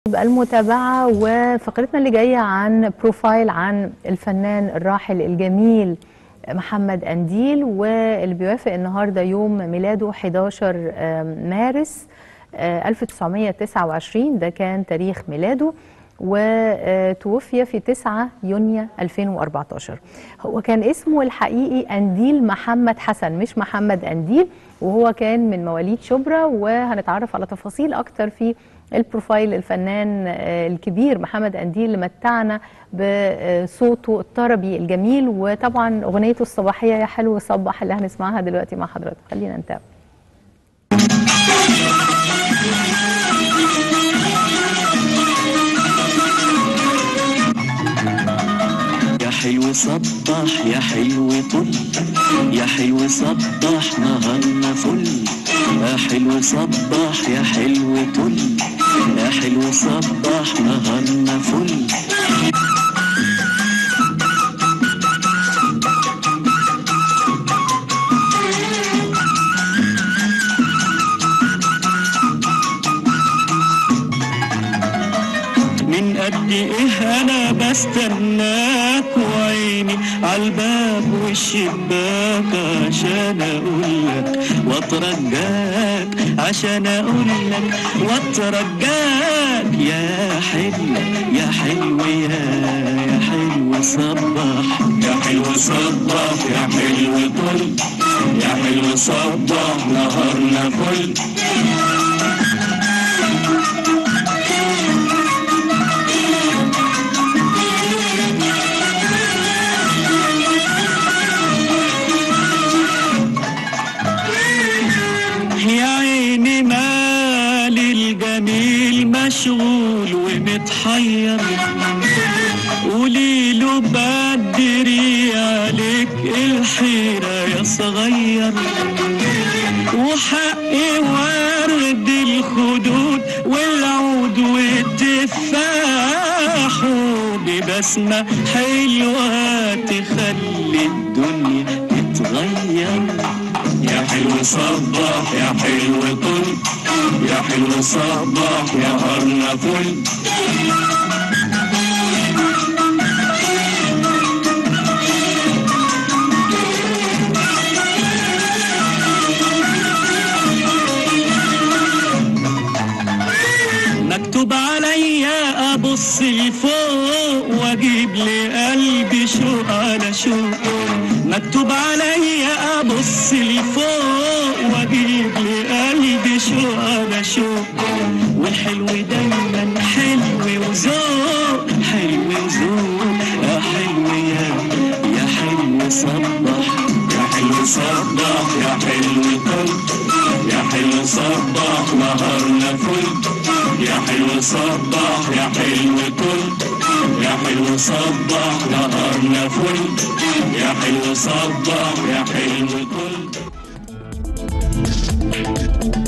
المتابعة وفقرتنا اللي جاية عن بروفايل عن الفنان الراحل الجميل محمد أنديل واللي بيوافق النهاردة يوم ميلاده 11 مارس 1929 ده كان تاريخ ميلاده وتوفي في 9 يونيو 2014 هو كان اسمه الحقيقي أنديل محمد حسن مش محمد أنديل وهو كان من مواليد شبرا وهنتعرف على تفاصيل أكتر في البروفايل الفنان الكبير محمد أنديل اللي متعنا بصوته الطربي الجميل وطبعا أغنيته الصباحية يا حلو صبح اللي هنسمعها دلوقتي مع حضرتك خلينا نتابع حلو صبح يا حلو طل يا حلو صبح نهارنا فل يا حلو صبح يا حلو طل يا حلو صبح نهارنا فل من قد ايه انا بستناك وعيني عالباب والشباك عشان اقولك واترجاك عشان اقولك واترجاك يا حلو يا حلو يا يا حلو صبح يا حلو صبح يا حلو طل يا حلو صبح نهارنا فل يا عيني مالي الجميل مشغول ومتحير قولي له بدري عليك الحيرة يا صغير وحقي ورد الخدود والعود والتفاح ببسمة حلوة تخلي الدنيا تتغير يا حلو صبح يا حلو طل يا حلو صبح يا هرنا فل مكتوب عليا ابص لفوق واجيب لقلبي شوق على شوق مكتوب عليا ابص لفوق واجيب لقلبي شوق على شوق والحلو دايما حلو وذوق حلو وذوق يا حلو يا يا حلو صبح يا حلو صبح يا حلو طل يا حلو صبح نهارنا فل يا حلو صبح يا حلو طل يا حلو صبح نهارنا فل يا حلو صبح يا حلو طل